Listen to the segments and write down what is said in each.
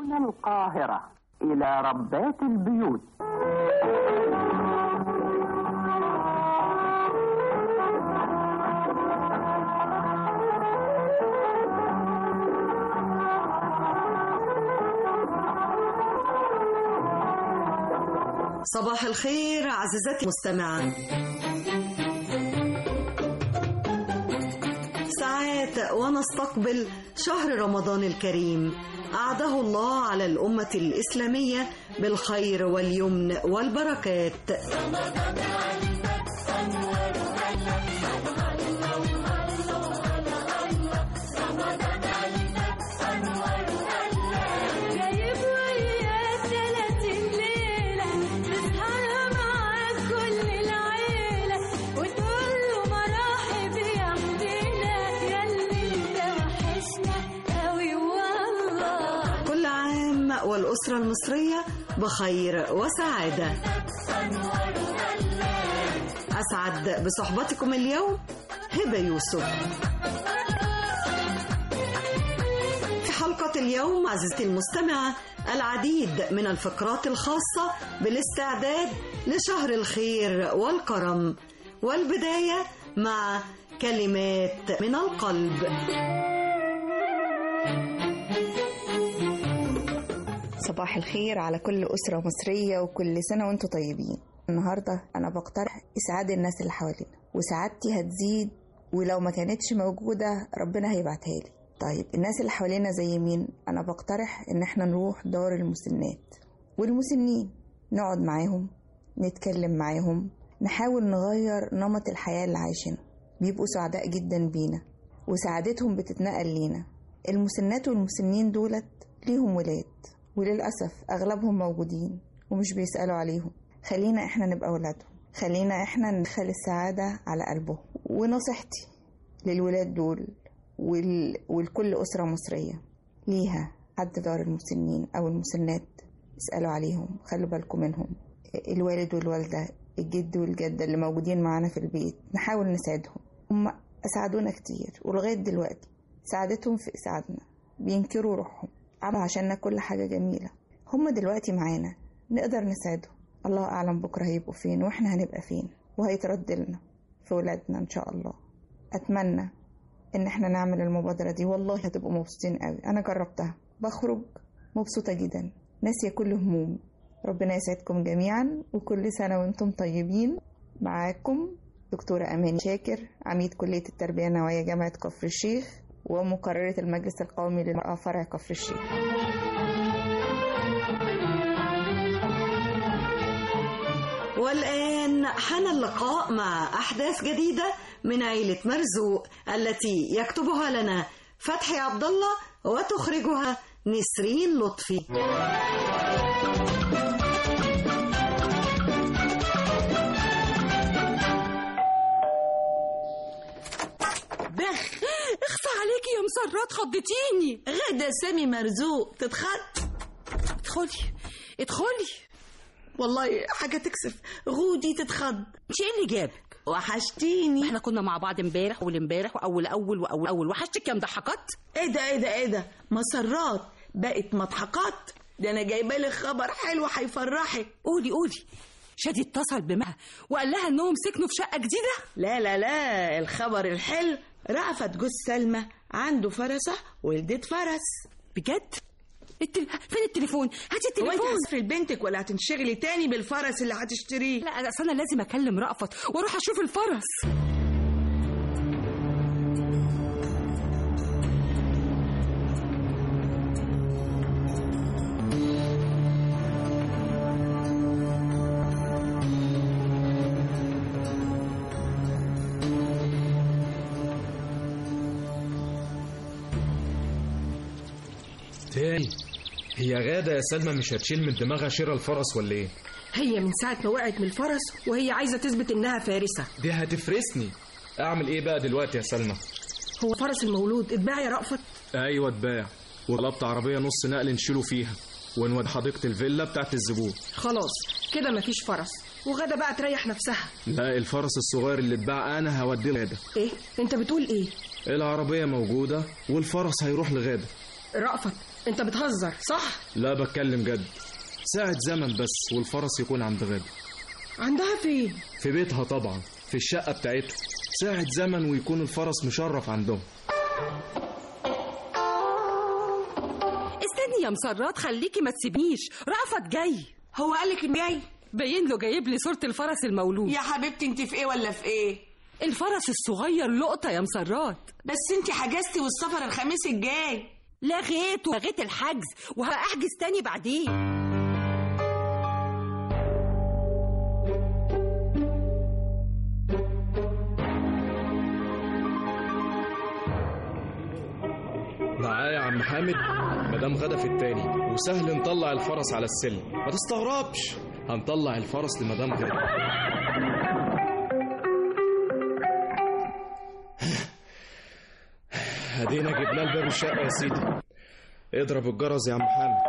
من القاهرة إلى ربات البيوت صباح الخير عزيزتي المستمعة ساعات ونستقبل شهر رمضان الكريم أعده الله على الأمة الإسلامية بالخير واليمن والبركات جايب وياه تلاتين ليلة تسهر معاك كل العيلة وتقول له مرحب يا حبينا ياللي انت وحشنا قوي والله كل عام والأسرة المصرية بخير وسعادة أسعد بصحبتكم اليوم هبة يوسف في حلقة اليوم عزيزتي المستمعة العديد من الفقرات الخاصة بالاستعداد لشهر الخير والكرم والبداية مع كلمات من القلب صباح الخير على كل أسرة مصرية وكل سنة وانتم طيبين النهاردة أنا بقترح إسعاد الناس اللي حوالينا وسعادتي هتزيد ولو ما كانتش موجودة ربنا هيبعتها لي طيب الناس اللي حوالينا زي مين أنا بقترح إن احنا نروح دار المسنات والمسنين نقعد معاهم نتكلم معاهم نحاول نغير نمط الحياة اللي عايشينه بيبقوا سعداء جدا بينا وسعادتهم بتتنقل لينا المسنات والمسنين دولت ليهم ولاد وللأسف أغلبهم موجودين ومش بيسألوا عليهم خلينا إحنا نبقى ولادهم خلينا إحنا ندخل السعادة على قلبهم ونصيحتي للولاد دول وال... ولكل أسرة مصرية ليها حد دار المسنين أو المسنات اسألوا عليهم خلوا بالكم منهم الوالد والوالدة الجد والجدة اللي موجودين معانا في البيت نحاول نساعدهم هم أسعدونا كتير ولغاية دلوقتي سعادتهم في إسعادنا بينكروا روحهم عملوا عشاننا كل حاجة جميلة هم دلوقتي معانا نقدر نساعدهم الله أعلم بكرة هيبقوا فين وإحنا هنبقى فين وهيترد لنا في ولادنا إن شاء الله أتمنى إن إحنا نعمل المبادرة دي والله هتبقوا مبسوطين قوي أنا جربتها بخرج مبسوطة جدا ناسية كل هموم ربنا يسعدكم جميعا وكل سنة وانتم طيبين معاكم دكتورة أماني شاكر عميد كلية التربية النوعية جامعة كفر الشيخ ومقررة المجلس القومي للمرأة فرع كفر الشيخ والآن حان اللقاء مع أحداث جديدة من عيلة مرزوق التي يكتبها لنا فتحي عبد الله وتخرجها نسرين لطفي بخ اخفى عليكي يا مسرات خضتيني غدا سامي مرزوق تتخض ادخلي ادخلي والله حاجة تكسف غودي تتخض مش ايه اللي جابك وحشتيني احنا كنا مع بعض امبارح واول امبارح واول اول واول اول وحشتك يا مضحكات ايه ده ايه ده ايه ده مسرات بقت مضحكات ده انا جايبه لك خبر حلو هيفرحك قولي قولي شادي اتصل بمها وقال لها انهم سكنوا في شقه جديده لا لا لا الخبر الحلو رأفت جوز سلمى عنده فرسة ولدت فرس بجد التل... فين التليفون هاتي هو انت التليفون هتسافري لبنتك ولا هتنشغلي تاني بالفرس اللي هتشتريه لا اصل انا لازم اكلم رأفت واروح اشوف الفرس تاني هي غادة يا سلمى مش هتشيل من دماغها شراء الفرس ولا ايه؟ هي من ساعة ما وقعت من الفرس وهي عايزة تثبت إنها فارسة دي هتفرسني اعمل ايه بقى دلوقتي يا سلمى؟ هو فرس المولود اتباع يا رأفت ايوه اتباع وطلبت عربية نص نقل نشيله فيها ونود حديقة الفيلا بتاعت الزبون خلاص كده مفيش فرس وغدا بقى تريح نفسها لا الفرس الصغير اللي اتباع انا هوديه لغادة ايه انت بتقول ايه العربية موجودة والفرس هيروح لغادة رأفت انت بتهزر صح لا بتكلم جد ساعة زمن بس والفرس يكون عند غدا عندها فين في بيتها طبعا في الشقة بتاعتها ساعة زمن ويكون الفرس مشرف عندهم استني يا مسرات خليكي ما تسيبنيش رأفت جاي هو قالك ان جاي باين له جايب لي صورة الفرس المولود يا حبيبتي انت في ايه ولا في ايه الفرس الصغير لقطة يا مسرات بس انت حجزتي والسفر الخميس الجاي لغيت ولغيت الحجز وهحجز تاني بعدين معايا يا عم حامد مدام غدا في التاني وسهل نطلع الفرس على السلم ما تستغربش هنطلع الفرس لمدام غدا هدينا جبنا لباب الشقة يا سيدي اضرب الجرس يا عم حامد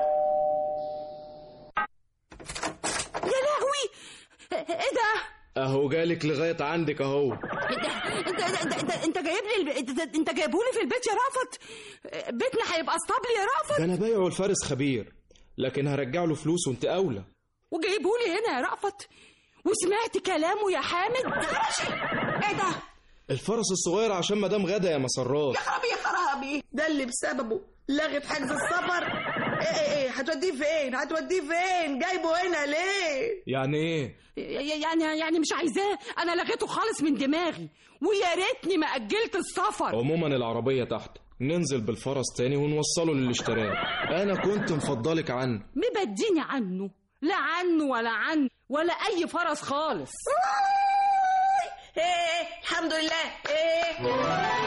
يا لهوي ايه ده اهو جالك لغاية عندك اهو انت انت انت, انت, انت جايب لي الب... انت, انت جايبهولي في البيت يا رافت بيتنا هيبقى اسطبل يا رافت ده انا بايعه الفارس خبير لكن هرجع له فلوس وانت اولى وجايبهولي هنا يا رافت وسمعت كلامه يا حامد ايه ده الفرس الصغير عشان مدام غدا يا مسرات يا خرابي يا خرابي ده اللي بسببه لغت حجز السفر ايه ايه ايه هتوديه فين هتوديه فين جايبه هنا ليه يعني ايه يعني يعني مش عايزاه انا لغيته خالص من دماغي ويا ريتني ما اجلت السفر عموما العربية تحت ننزل بالفرس تاني ونوصله للي اشتراه انا كنت مفضلك عنه مبديني عنه لا عنه ولا عنه ولا اي فرس خالص ايه الحمد لله ايه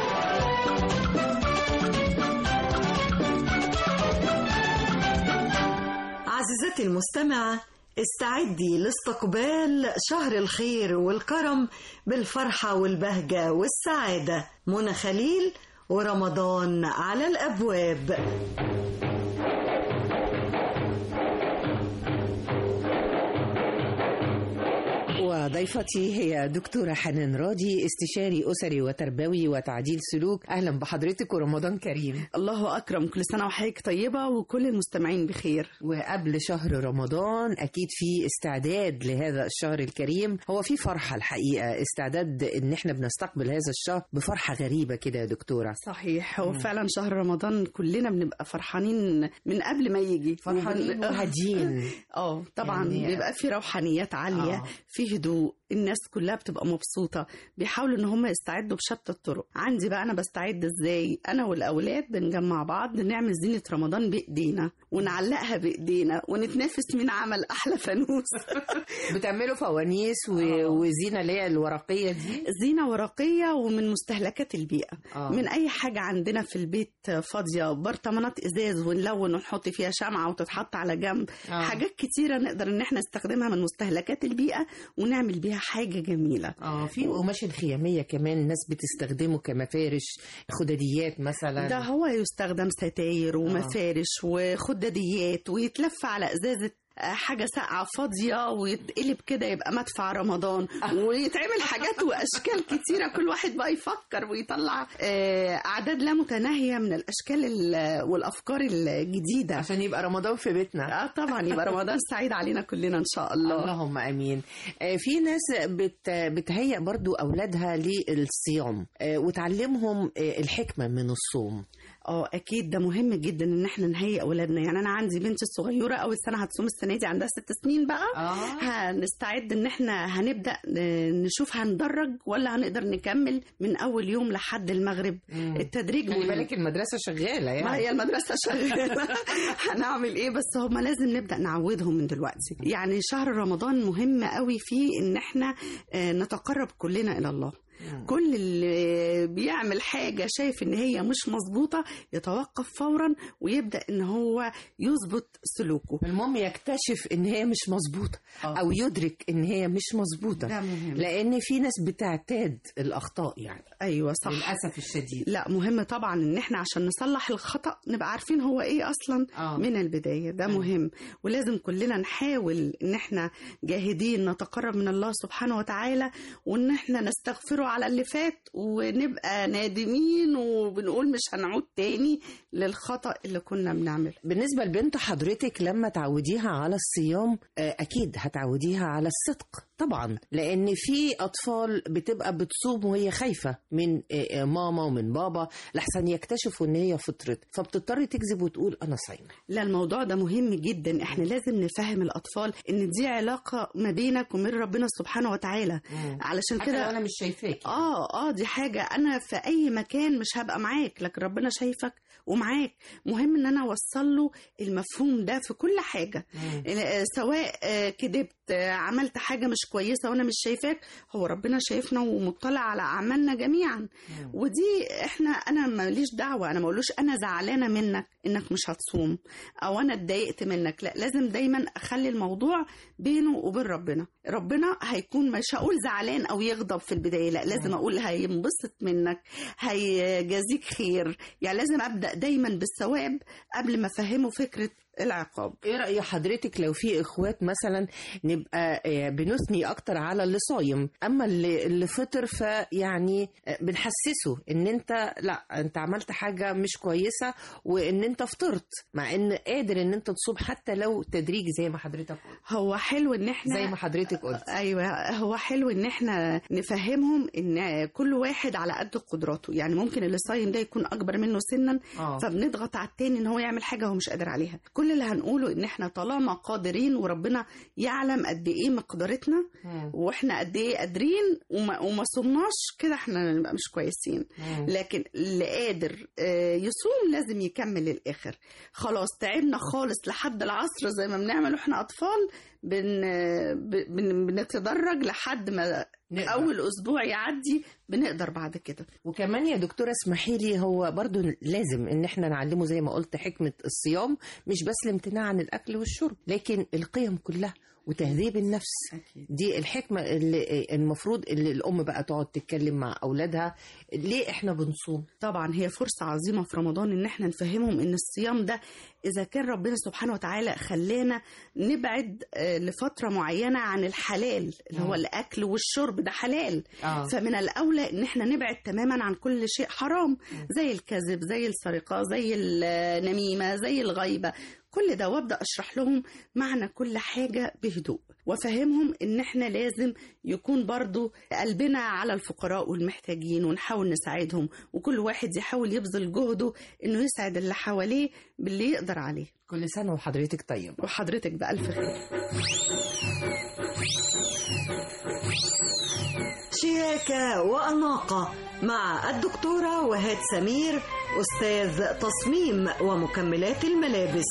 عزيزتي المستمعة استعدي لاستقبال شهر الخير والكرم بالفرحة والبهجة والسعادة منى خليل ورمضان على الأبواب وضيفتي هي دكتورة حنان راضي استشاري أسري وتربوي وتعديل سلوك أهلا بحضرتك ورمضان كريم الله أكرم كل سنة وحضرتك طيبة وكل المستمعين بخير وقبل شهر رمضان أكيد في استعداد لهذا الشهر الكريم هو في فرحة الحقيقة استعداد إن إحنا بنستقبل هذا الشهر بفرحة غريبة كده يا دكتورة صحيح هو فعلا شهر رمضان كلنا بنبقى فرحانين من قبل ما يجي فرحانين وبن- وهاديين اه طبعا يعني- بيبقى في روحانيات عالية آه. في هدوء الناس كلها بتبقى مبسوطة بيحاولوا ان هم يستعدوا بشتى الطرق عندي بقى انا بستعد ازاي انا والاولاد بنجمع بعض نعمل زينة رمضان بايدينا ونعلقها بايدينا ونتنافس مين عمل احلى فانوس بتعملوا فوانيس و- وزينة اللي هي الورقية دي زينة ورقية ومن مستهلكات البيئة آه. من أي حاجة عندنا في البيت فاضية برطمانات إزاز ونلون ونحط فيها شمعة وتتحط على جنب آه. حاجات كتيرة نقدر إن احنا نستخدمها من مستهلكات البيئة ونعمل بيها حاجة جميلة اه في قماش الخيامية كمان الناس بتستخدمه كمفارش خدديات مثلا ده هو يستخدم ستاير ومفارش وخداديات ويتلف على ازازه آه، حاجة ساقعة فاضية ويتقلب كده يبقى مدفع رمضان ويتعمل حاجات وأشكال كتيرة كل واحد بقى يفكر ويطلع آه، أعداد لا متناهية من الأشكال ال- والأفكار الجديدة عشان يبقى رمضان في بيتنا اه طبعا يبقى رمضان سعيد علينا كلنا إن شاء الله اللهم امين آه، في ناس بت بتهيأ برضو اولادها للصيام آه، وتعلمهم آه، الحكمه من الصوم اه اكيد ده مهم جدا ان احنا نهيئ اولادنا يعني انا عندي بنتي الصغيره اول سنه هتصوم السنه دي عندها ست سنين بقى آه. هنستعد ان احنا هنبدا ن- نشوف هندرج ولا هنقدر نكمل من اول يوم لحد المغرب التدريج خلي وال- بالك المدرسه شغاله يعني ما هي المدرسة شغالة هنعمل ايه بس هما لازم نبدأ نعودهم من دلوقتي يعني شهر رمضان مهم قوي فيه ان احنا آه، نتقرب كلنا الى الله كل اللي بيعمل حاجة شايف ان هي مش مظبوطة يتوقف فورا ويبدأ ان هو يظبط سلوكه المهم يكتشف ان هي مش مظبوطه او يدرك ان هي مش مظبوطه ده مهم. لان في ناس بتعتاد الاخطاء يعني ايوه صح للاسف الشديد لا مهم طبعا ان احنا عشان نصلح الخطأ نبقى عارفين هو ايه اصلا آه. من البداية ده مهم ولازم كلنا نحاول ان احنا جاهدين نتقرب من الله سبحانه وتعالى وان احنا نستغفره على اللي فات ونبقى نادمين وبنقول مش هنعود تاني للخطأ اللي كنا بنعمله بالنسبة لبنت حضرتك لما تعوديها على الصيام آه، أكيد هتعوديها على الصدق طبعا لأن في أطفال بتبقى بتصوم وهي خايفة من آه، آه، ماما ومن بابا لحسن يكتشفوا إن هي فطرت فبتضطر تكذب وتقول أنا صايمة لا الموضوع ده مهم جدا احنا لازم نفهم الاطفال ان دي علاقه ما بينك وبين ربنا سبحانه وتعالى علشان حتى كده لو أنا مش شايفاك اه اه دي حاجه انا في اي مكان مش هبقى معاك لكن ربنا شايفك ومعاك مهم ان انا اوصل له المفهوم ده في كل حاجه آه، سواء آه، كدبت آه، عملت حاجه مش كويسه وانا مش شايفاك هو ربنا شايفنا ومطلع على اعمالنا جميعا ودي احنا انا ماليش دعوه انا ما اقولوش انا زعلانه منك انك مش هتصوم او انا اتضايقت منك لا لازم دايما اخلي الموضوع بينه وبين ربنا ربنا هيكون مش هقول زعلان او يغضب في البدايه لا لازم اقول هينبسط منك هيجازيك خير يعني لازم ابدا دايما بالثواب قبل ما افهمه فكره العقاب ايه رأي حضرتك لو في اخوات مثلا نبقى آه، بنثني اكتر على اللي صايم اما اللي, اللي فطر فيعني آه، بنحسسه ان انت لا انت عملت حاجة مش كويسة وان انت فطرت مع ان قادر ان انت تصوم حتى لو تدريجي زي ما حضرتك قلت هو حلو ان احنا زي ما حضرتك قلت ايوه هو حلو ان احنا نفهمهم ان كل واحد على قد قدراته يعني ممكن اللي صايم ده يكون اكبر منه سنا آه. فبنضغط على التاني ان هو يعمل حاجه هو مش قادر عليها كل اللي هنقوله ان احنا طالما قادرين وربنا يعلم قد ايه مقدرتنا واحنا قد ايه قادرين وما, وما صمناش كده احنا نبقى مش كويسين لكن اللي قادر آه، يصوم لازم يكمل للاخر خلاص تعبنا خالص لحد العصر زي ما بنعمل واحنا اطفال بن ب- بن بنتدرج لحد ما نقدر. اول اسبوع يعدي بنقدر بعد كده وكمان يا دكتورة اسمحي لي هو برضو لازم ان احنا نعلمه زي ما قلت حكمة الصيام مش بس الامتناع عن الاكل والشرب لكن القيم كلها وتهذيب النفس أكيد. دي الحكمة اللي المفروض اللي الأم بقى تقعد تتكلم مع أولادها ليه إحنا بنصوم طبعا هي فرصة عظيمة في رمضان إن احنا نفهمهم إن الصيام ده إذا كان ربنا سبحانه وتعالى خلانا نبعد آه، لفترة معينة عن الحلال اللي هو آه. الأكل والشرب ده حلال آه. فمن الأولى إن احنا نبعد تماما عن كل شيء حرام زي الكذب زي السرقة زي النميمة زي الغيبة كل ده وابدا اشرح لهم معنى كل حاجه بهدوء وافهمهم ان احنا لازم يكون برضو قلبنا على الفقراء والمحتاجين ونحاول نساعدهم وكل واحد يحاول يبذل جهده انه يسعد اللي حواليه باللي يقدر عليه كل سنة وحضرتك طيب وحضرتك بألف خير شياكة وأناقة مع الدكتورة وهاد سمير أستاذ تصميم ومكملات الملابس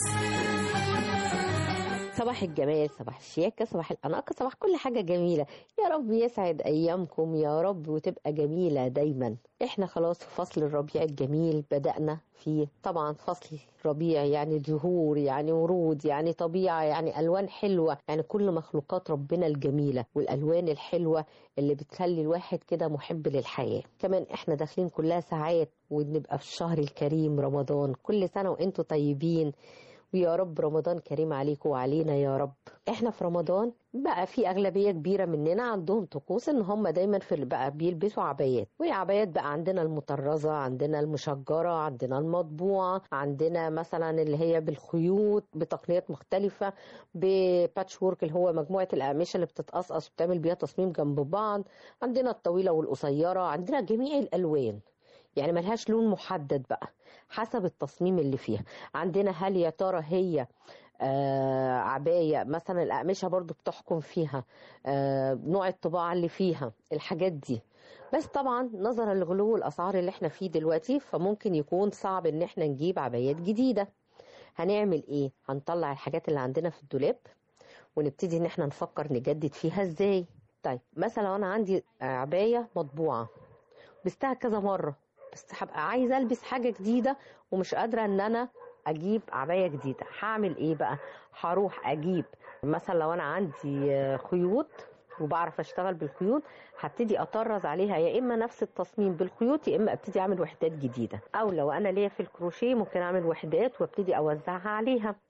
صباح الجمال صباح الشياكة صباح الأناقة صباح كل حاجة جميلة يا رب يسعد أيامكم يا رب وتبقى جميلة دايما احنا خلاص في فصل الربيع الجميل بدأنا فيه طبعا فصل ربيع يعني زهور يعني ورود يعني طبيعة يعني ألوان حلوة يعني كل مخلوقات ربنا الجميلة والألوان الحلوة اللي بتخلي الواحد كده محب للحياة كمان احنا داخلين كلها ساعات ونبقى في الشهر الكريم رمضان كل سنة وانتم طيبين ويا رب رمضان كريم عليكم وعلينا يا رب احنا في رمضان بقى في اغلبيه كبيره مننا عندهم طقوس ان هم دايما في بقى بيلبسوا عبايات والعبايات بقى عندنا المطرزه عندنا المشجره عندنا المطبوعه عندنا مثلا اللي هي بالخيوط بتقنيات مختلفه بباتش وورك اللي هو مجموعه الاقمشه اللي بتتقصقص وبتعمل بيها تصميم جنب بعض عندنا الطويله والقصيره عندنا جميع الالوان يعني ملهاش لون محدد بقى حسب التصميم اللي فيها عندنا هل يا ترى هي آه عباية مثلا الأقمشة برضو بتحكم فيها آه نوع الطباعة اللي فيها الحاجات دي بس طبعا نظرا لغلو الأسعار اللي احنا فيه دلوقتي فممكن يكون صعب ان احنا نجيب عبايات جديدة هنعمل ايه هنطلع الحاجات اللي عندنا في الدولاب ونبتدي ان احنا نفكر نجدد فيها ازاي طيب مثلا لو انا عندي عباية مطبوعة لبستها كذا مرة بس هبقى عايزة البس حاجة جديدة ومش قادرة ان انا اجيب عباية جديدة هعمل ايه بقى هروح اجيب مثلا لو انا عندي آه، خيوط وبعرف اشتغل بالخيوط هبتدي اطرز عليها يا اما نفس التصميم بالخيوط يا اما ابتدي اعمل وحدات جديده او لو انا ليا في الكروشيه ممكن اعمل وحدات وابتدي اوزعها عليها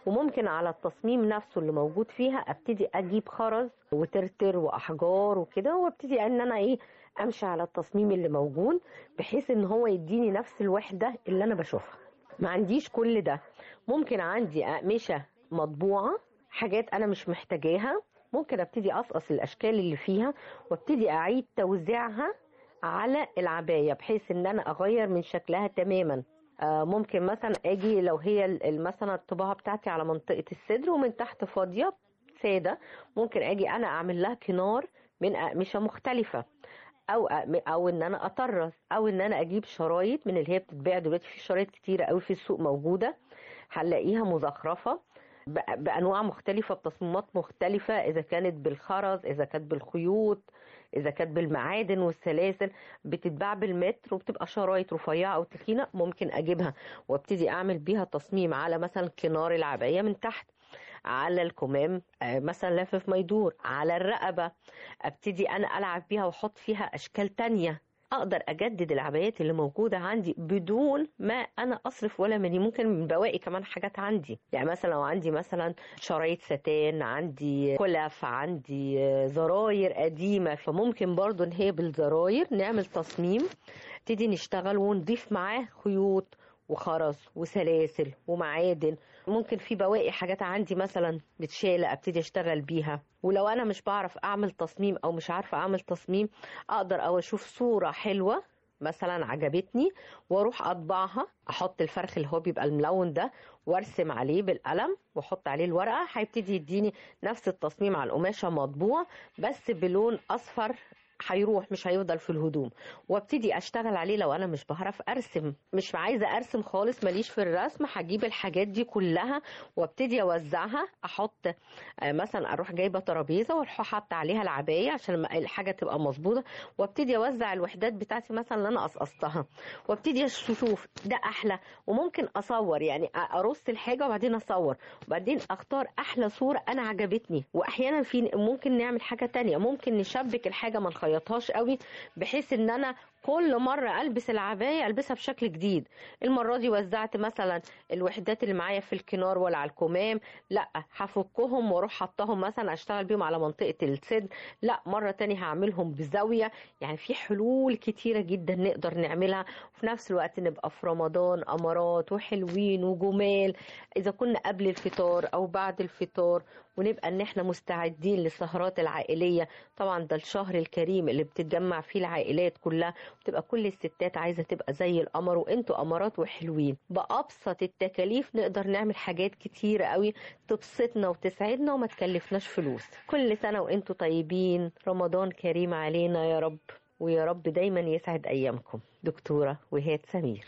وممكن على التصميم نفسه اللي موجود فيها ابتدي اجيب خرز وترتر واحجار وكده وابتدي ان انا ايه امشي على التصميم اللي موجود بحيث ان هو يديني نفس الوحده اللي انا بشوفها ما عنديش كل ده ممكن عندي اقمشه مطبوعه حاجات انا مش محتاجاها ممكن ابتدي اقصقص الاشكال اللي فيها وابتدي اعيد توزيعها على العبايه بحيث ان انا اغير من شكلها تماما آه، ممكن مثلا اجي لو هي ال- ال- مثلا الطباعه بتاعتي على منطقه الصدر ومن تحت فاضيه ساده ممكن اجي انا اعمل لها كنار من اقمشه مختلفه او أقم- او ان انا اطرز او ان انا اجيب شرايط من اللي هي بتتباع دلوقتي في شرايط كتيره قوي في السوق موجوده هنلاقيها مزخرفه ب- بانواع مختلفه بتصميمات مختلفه اذا كانت بالخرز اذا كانت بالخيوط اذا كانت بالمعادن والسلاسل بتتباع بالمتر وبتبقى شرايط رفيعه او تخينه ممكن اجيبها وابتدي اعمل بيها تصميم على مثلا كنار العبايه من تحت على الكمام آه، مثلا لافف ما يدور على الرقبه ابتدي انا العب بيها واحط فيها اشكال تانية اقدر اجدد العبايات اللي موجوده عندي بدون ما انا اصرف ولا مني ممكن من بواقي كمان حاجات عندي يعني مثلا لو عندي مثلا شرايط ستان عندي كلف عندي آه، زراير قديمه فممكن برضو ان هي بالزراير نعمل تصميم نبتدي نشتغل ونضيف معاه خيوط وخرز وسلاسل ومعادن ممكن في بواقي حاجات عندي مثلا متشالة ابتدي اشتغل بيها ولو انا مش بعرف اعمل تصميم او مش عارفة اعمل تصميم اقدر او اشوف صورة حلوة مثلا عجبتني واروح اطبعها احط الفرخ اللي هو بيبقى الملون ده وارسم عليه بالقلم واحط عليه الورقه هيبتدي يديني نفس التصميم على القماشه مطبوع بس بلون اصفر هيروح مش هيفضل في الهدوم وابتدي اشتغل عليه لو انا مش بعرف ارسم مش عايزه ارسم خالص ماليش في الرسم هجيب الحاجات دي كلها وابتدي اوزعها احط آه، مثلا اروح جايبه ترابيزه واروح حاطه عليها العبايه عشان لما الحاجه تبقى مظبوطه وابتدي اوزع الوحدات بتاعتي مثلا اللي انا قصقصتها وابتدي اشوف ده احلى وممكن اصور يعني ارص الحاجه وبعدين اصور وبعدين اختار احلى صوره انا عجبتني واحيانا في ممكن نعمل حاجه تانية ممكن نشبك الحاجه ما نخيطهاش قوي بحيث ان انا كل مرة ألبس العباية ألبسها بشكل جديد المرة دي وزعت مثلا الوحدات اللي معايا في الكنار ولا على الكمام لا هفكهم واروح حطهم مثلا اشتغل بيهم على منطقة الصدر لا مرة تانية هعملهم بزاوية يعني في حلول كتيرة جدا نقدر نعملها وفي نفس الوقت نبقى في رمضان أمارات وحلوين وجمال إذا كنا قبل الفطار أو بعد الفطار ونبقى ان احنا مستعدين للسهرات العائليه طبعا ده الشهر الكريم اللي بتتجمع فيه العائلات كلها بتبقى كل الستات عايزه تبقى زي القمر وانتوا قمرات وحلوين بابسط التكاليف نقدر نعمل حاجات كتيره قوي تبسطنا وتسعدنا وما تكلفناش فلوس كل سنه وانتوا طيبين رمضان كريم علينا يا رب ويا رب دايما يسعد ايامكم دكتوره وهاد سمير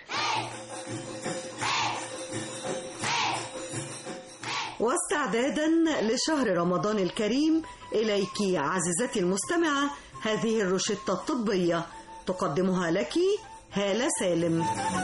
واستعدادا لشهر رمضان الكريم إليك عزيزتي المستمعة هذه الروشتة الطبية تقدمها لك هالة سالم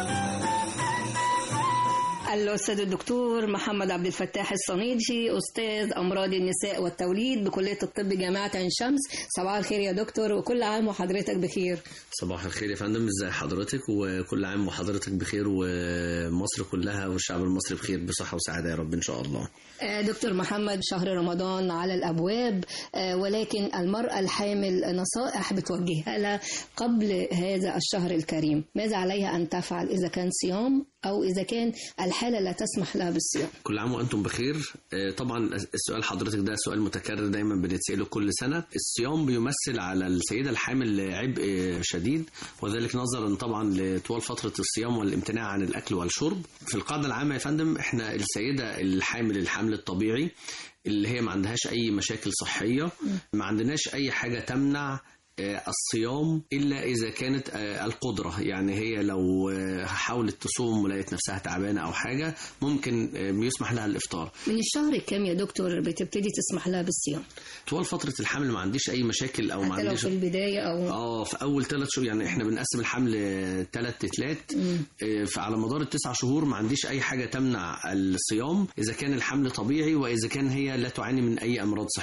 الأستاذ الدكتور محمد عبد الفتاح الصنيدي أستاذ أمراض النساء والتوليد بكلية الطب جامعة عين شمس صباح الخير يا دكتور وكل عام وحضرتك بخير صباح الخير يا فندم ازي حضرتك وكل عام وحضرتك بخير ومصر كلها والشعب المصري بخير بصحة وسعادة يا رب إن شاء الله آه، دكتور محمد شهر رمضان على الأبواب آه، ولكن المرأة الحامل نصائح بتوجهها لها قبل هذا الشهر الكريم ماذا عليها أن تفعل إذا كان صيام أو إذا كان الحالة لا تسمح لها بالصيام كل عام وأنتم بخير آه، طبعا السؤال حضرتك ده سؤال متكرر دايما بنتسأله كل سنة الصيام بيمثل على السيدة الحامل عبء شديد وذلك نظرا طبعا لطوال فترة الصيام والامتناع عن الأكل والشرب في القاعدة العامة يا فندم احنا السيدة الحامل الحمل الطبيعي اللي هي ما عندهاش أي مشاكل صحية ما عندناش أي حاجة تمنع آه، الصيام إلا إذا كانت آه، القدرة يعني هي لو آه، حاولت تصوم ولقيت نفسها تعبانة أو حاجة ممكن آه، يسمح لها الإفطار من الشهر كام يا دكتور بتبتدي تسمح لها بالصيام طوال فترة الحمل ما عنديش أي مشاكل أو ما حتى لو عنديش في البداية أو اه في اول ثلاث شهور يعني احنا بنقسم الحمل ثلاث تتلات مم. آه، فعلى مدار التسع شهور ما عنديش اي حاجه تمنع الصيام اذا كان الحمل طبيعي واذا كان هي لا تعاني من اي امراض صحيه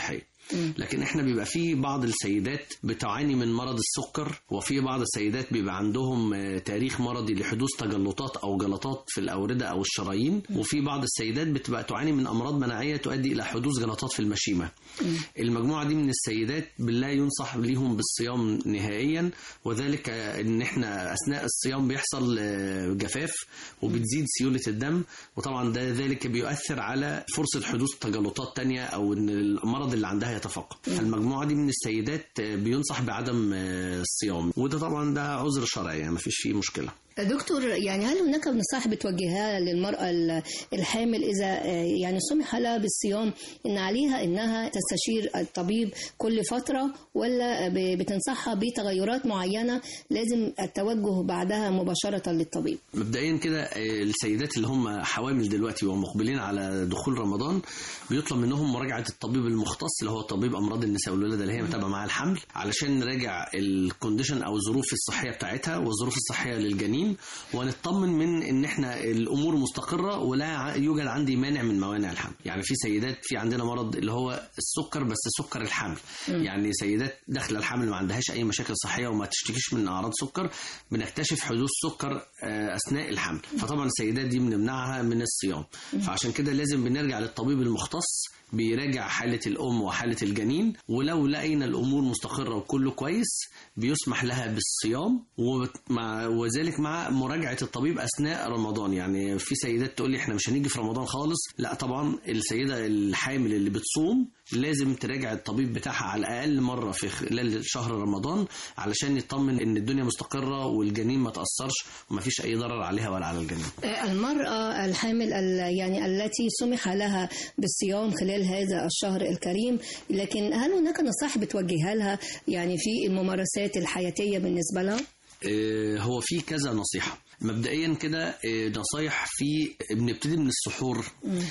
لكن احنا بيبقى في بعض السيدات بتعاني من مرض السكر وفي بعض السيدات بيبقى عندهم آه، تاريخ مرضي لحدوث تجلطات او جلطات في الاورده او الشرايين وفي بعض السيدات بتبقى تعاني من امراض مناعيه تؤدي الى حدوث جلطات في المشيمه المجموعه دي من السيدات بالله ينصح ليهم بالصيام نهائيا وذلك آه، ان احنا اثناء الصيام بيحصل آه، جفاف وبتزيد سيوله الدم وطبعا ده ذلك بيؤثر على فرصه حدوث تجلطات تانية او ان المرض اللي عندها يتفاقم فالمجموعه دي من السيدات آه، بينصح بعدم آه، الصيام وده طبعا ده عذر شرعي يعني مفيش فيه مشكله دكتور يعني هل هناك نصائح بتوجهها للمرأة ال- الحامل إذا آه، يعني سمح لها بالصيام إن عليها إنها تستشير الطبيب كل فترة ولا ب- بتنصحها بتغيرات معينة لازم التوجه بعدها مباشرة للطبيب مبدئيا كده آه، السيدات اللي هم حوامل دلوقتي ومقبلين على دخول رمضان بيطلب منهم مراجعه الطبيب المختص اللي هو طبيب امراض النساء والولاده اللي هي متابعه معاها الحمل علشان نراجع الكونديشن او الظروف الصحيه بتاعتها والظروف الصحيه للجنين ونطمن من ان احنا الامور مستقره ولا ع- يوجد عندي مانع من موانع الحمل يعني في سيدات في عندنا مرض اللي هو السكر بس سكر الحمل مم. يعني سيدات داخله الحمل ما عندهاش اي مشاكل صحيه وما تشتكيش من اعراض سكر بنكتشف حدوث سكر آه، اثناء الحمل فطبعا السيدات دي بنمنعها من الصيام فعشان كده لازم بنرجع للطبيب المختص بيراجع حالة الأم وحالة الجنين ولو لقينا الأمور مستقرة وكله كويس بيسمح لها بالصيام ومع وذلك مع مراجعة الطبيب أثناء رمضان يعني في سيدات تقول لي إحنا مش هنيجي في رمضان خالص لا طبعا السيدة الحامل اللي بتصوم لازم تراجع الطبيب بتاعها على الأقل مرة في خلال شهر رمضان علشان يطمن إن الدنيا مستقرة والجنين ما تأثرش وما فيش أي ضرر عليها ولا على الجنين آه، المرأة الحامل ال- يعني التي سمح لها بالصيام خلال هذا الشهر الكريم لكن هل هناك نصائح بتوجهها لها يعني في الممارسات الحياتية بالنسبة لها؟ آه، هو في كذا نصيحة مبدئيا كده آه، نصايح في بنبتدي من السحور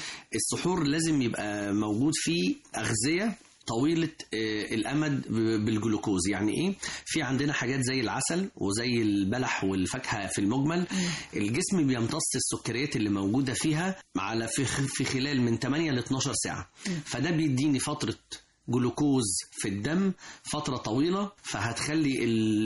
السحور لازم يبقى موجود فيه أغذية طويلة آه، الأمد ب- بالجلوكوز يعني إيه؟ في عندنا حاجات زي العسل وزي البلح والفاكهة في المجمل الجسم بيمتص السكريات اللي موجودة فيها على في خ- في خلال من 8 ل 12 ساعة فده بيديني فترة جلوكوز في الدم فترة طويلة فهتخلي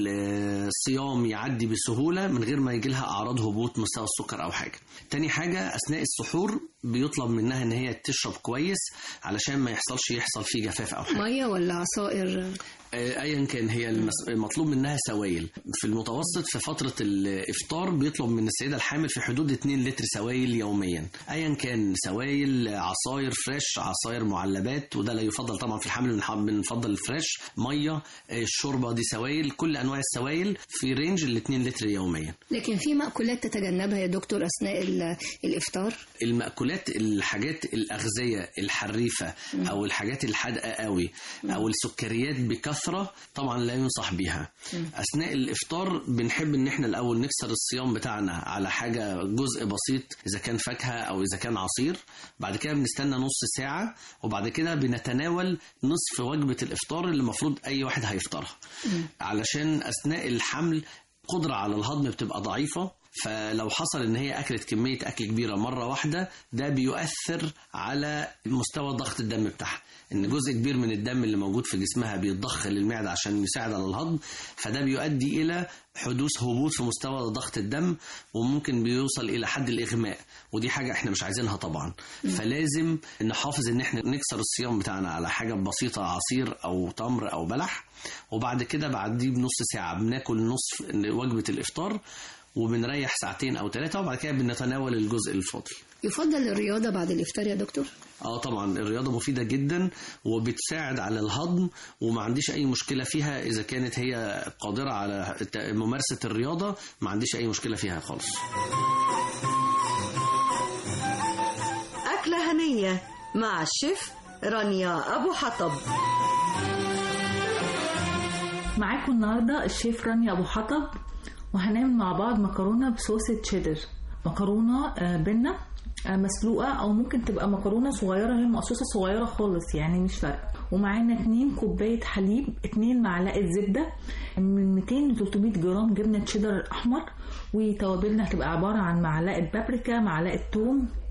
ال- الصيام يعدي بسهولة من غير ما يجي لها أعراض هبوط مستوى السكر أو حاجة تاني حاجة أثناء السحور بيطلب منها إن هي تشرب كويس علشان ما يحصلش يحصل فيه جفاف أو حاجة مية ولا عصائر؟ آه، ايا كان هي المس- المطلوب منها سوائل في المتوسط في فتره الافطار بيطلب من السيده الحامل في حدود 2 لتر سوائل يوميا ايا كان سوائل عصاير فريش عصاير معلبات وده لا يفضل طبعا في الحمل بنح- بنفضل الفريش ميه آه، الشوربه دي سوائل كل انواع السوائل في رينج ال 2 لتر يوميا لكن في مأكولات تتجنبها يا دكتور أثناء ال- الإفطار؟ المأكولات الحاجات الأغذية الحريفة أو الحاجات الحادقة قوي أو السكريات بكثرة طبعا لا ينصح بيها أثناء الإفطار بنحب إن إحنا الأول نكسر الصيام بتاعنا على حاجة جزء بسيط إذا كان فاكهة أو إذا كان عصير بعد كده بنستنى نص ساعة وبعد كده بنتناول نصف وجبة الإفطار اللي المفروض أي واحد هيفطرها علشان أثناء الحمل قدرة على الهضم بتبقى ضعيفة فلو حصل ان هي اكلت كميه اكل كبيره مره واحده ده بيؤثر على مستوى ضغط الدم بتاعها ان جزء كبير من الدم اللي موجود في جسمها بيتضخ للمعده عشان يساعد على الهضم فده بيؤدي الى حدوث هبوط في مستوى ضغط الدم وممكن بيوصل الى حد الاغماء ودي حاجه احنا مش عايزينها طبعا فلازم نحافظ ان احنا نكسر الصيام بتاعنا على حاجه بسيطه عصير او تمر او بلح وبعد كده بعديه بنص ساعه بناكل نصف وجبه الافطار وبنريح ساعتين او ثلاثه وبعد كده بنتناول الجزء الفاضل يفضل الرياضة بعد الإفطار يا دكتور؟ اه طبعا الرياضه مفيده جدا وبتساعد على الهضم وما عنديش اي مشكله فيها اذا كانت هي قادره على الت- ممارسه الرياضه ما عنديش اي مشكله فيها خالص أكلة هنية مع الشيف رانيا أبو حطب معاكم النهاردة الشيف رانيا أبو حطب وهنعمل مع بعض مكرونة بصوص تشيدر مكرونة آه، بنة آه، مسلوقة أو ممكن تبقى مكرونة صغيرة هي مقصوصة صغيرة خالص يعني مش فارقة ومعانا 2 كوباية حليب 2 معلقة زبدة من 200 ل 300 جرام جبنة تشيدر الأحمر وتوابلنا هتبقى عبارة عن معلقة بابريكا معلقة توم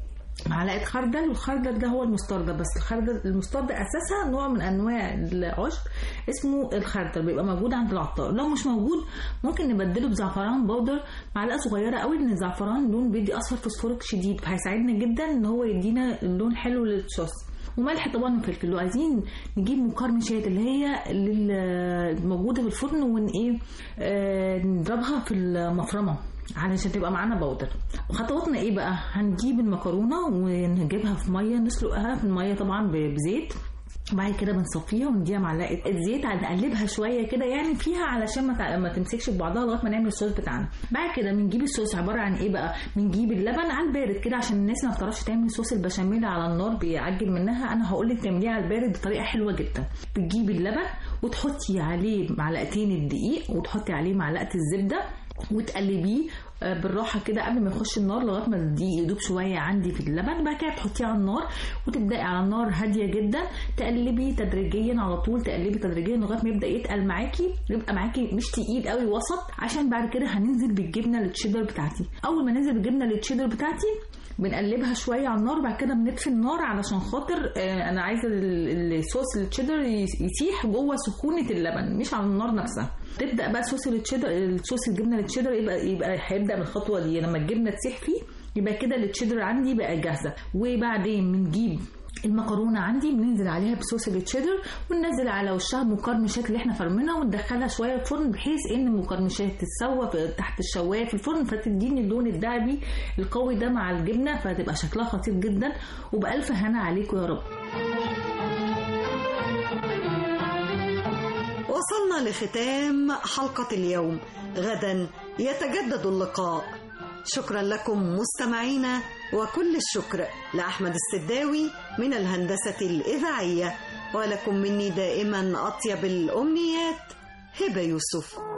معلقه خردل والخردل ده هو المستردة بس الخردل المستردة اساسها نوع من انواع العشب اسمه الخردل بيبقى موجود عند العطار لو مش موجود ممكن نبدله بزعفران بودر معلقه صغيره قوي لان الزعفران لون بيدي اصفر فوسفوريك شديد فهيساعدنا جدا ان هو يدينا لون حلو للصوص وملح طبعا وفلفل لو عايزين نجيب مقرمشات اللي هي لل- الموجوده في الفرن ون ايه آه نضربها في المفرمه علشان تبقى معانا بودر وخطواتنا ايه بقى هنجيب المكرونه ونجيبها في ميه نسلقها في الميه طبعا ب- بزيت بعد كده بنصفيها ونديها معلقه زيت نقلبها شويه كده يعني فيها علشان ما تع- ما تمسكش في بعضها لغايه ما نعمل الصوص بتاعنا بعد كده بنجيب الصوص عباره عن ايه بقى بنجيب اللبن على البارد كده عشان الناس ما بتعرفش تعمل صوص البشاميل على النار بيعجب منها انا هقول لك تعمليه على البارد بطريقه حلوه جدا بتجيبي اللبن وتحطي عليه معلقتين الدقيق وتحطي عليه معلقه الزبده وتقلبيه آه، بالراحه كده قبل ما يخش النار لغايه ما الدقيق يدوب شويه عندي في اللبن بعد كده تحطيه على النار وتبداي على النار هاديه جدا تقلبي تدريجيا على طول تقلبي تدريجيا لغايه ما يبدا يتقل معاكي يبقى معاكي مش تقيل قوي وسط عشان بعد كده هننزل بالجبنه التشيدر بتاعتي اول ما ننزل بالجبنه التشيدر بتاعتي بنقلبها شويه على النار بعد كده بنطفي النار علشان خاطر آه، انا عايزه ال- الصوص التشيدر يس- يسيح جوه سخونه اللبن مش على النار نفسها تبدا بقى صوص التشيدر الصوص الجبنه التشيدر يبقى يبقى هيبدا من الخطوه دي لما الجبنه تسيح فيه يبقى كده التشيدر عندي بقى جاهزه وبعدين بنجيب المكرونه عندي بننزل عليها بصوص التشيدر وننزل على وشها المقرمشات اللي احنا فرمينها وندخلها شويه الفرن بحيث ان المقرمشات تتسوى في- تحت الشوايه في الفرن فتديني اللون الذهبي القوي ده مع الجبنه فتبقى شكلها خطير جدا وبألف هنا عليكم يا رب وصلنا لختام حلقة اليوم غدا يتجدد اللقاء شكرا لكم مستمعينا وكل الشكر لأحمد السداوي من الهندسة الإذاعية ولكم مني دائما أطيب الأمنيات هبة يوسف